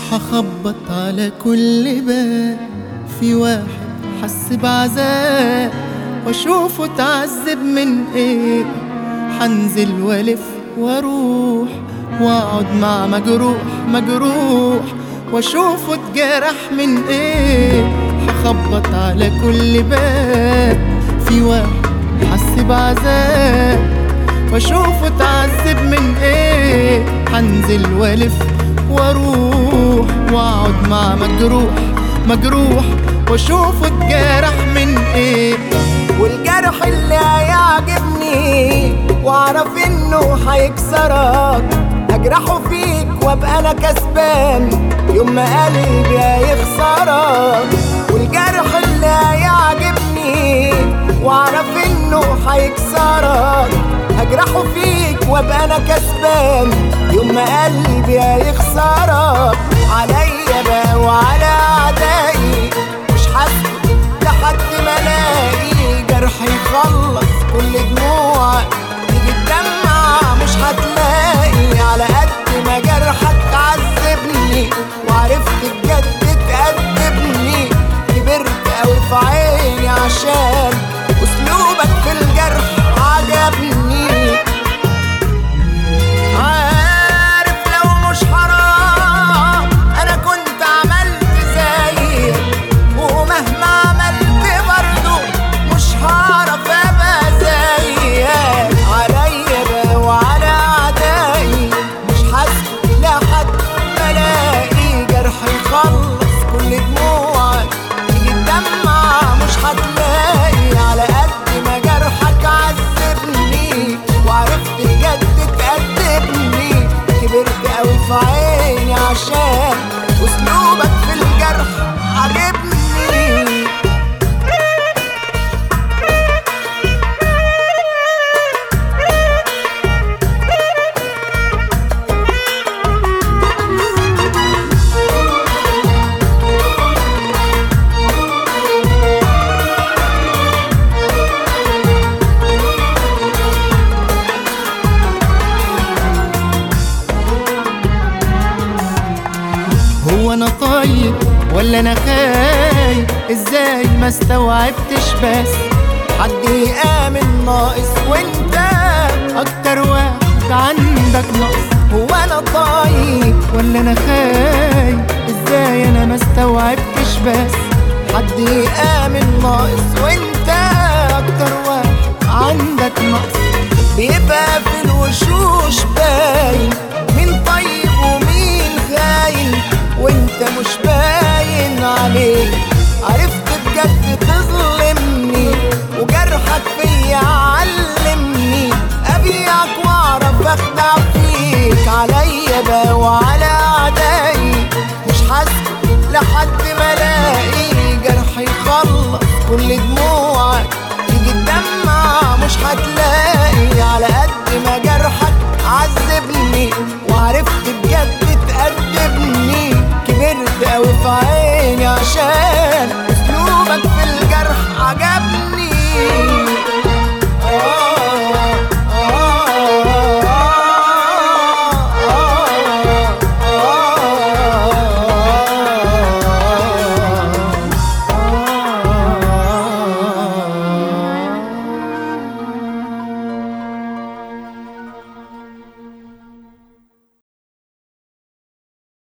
هخبط على كل باب في واحد حس بعذاب واشوفه اتعذب من ايه حنزل والف واروح واقعد مع مجروح مجروح واشوفه اتجرح من ايه هخبط على كل باب في واحد حس بعذاب واشوفه اتعذب من ايه هنزل والف واروح واقعد مع مجروح مجروح واشوفه اتجرح من ايه والجرح اللي هيعجبني واعرف انه هيكسرك اجرحه فيك وابقى انا كسبان يوم ما قلبي هيخسرك والجرح اللي هيعجبني واعرف انه هيكسرك هجرحه فيك وابقى انا كسبان يوم ما قلبي هيخسرك عليا بقى وعلى اعدائي مش حاسس لحد ما الاقي جرح يخلص كل دموع تيجي تدمع مش هتلاقي على قد ما جرحك عذبني وعرفت بجد تأدبني كبرت قوي في عيني عشان اسلوبك في الجرح عجبني عارف لو مش حرام انا كنت عملت زيك ومهما عملت برضه مش هعرف ابقى زيك عليا بقى وعلى اعدائي مش حاسس لحد ما الاقي جرح يخلص كل دموعك تيجي تدمع مش هتلاقي على قد ما جرحك عذبني وعرفت بجد تأدبني كبرت قوي في عيني عشان اسلوبك في الجرح عجبني هو انا طيب ولا انا خايب ازاي ما استوعبتش بس حد يآمن ناقص وانت اكتر واحد عندك نقص هو انا طيب ولا انا خايب ازاي انا ما استوعبتش بس حد يآمن ناقص وانت اكتر واحد عندك نقص بيبقى في الوشوش باين مين طيب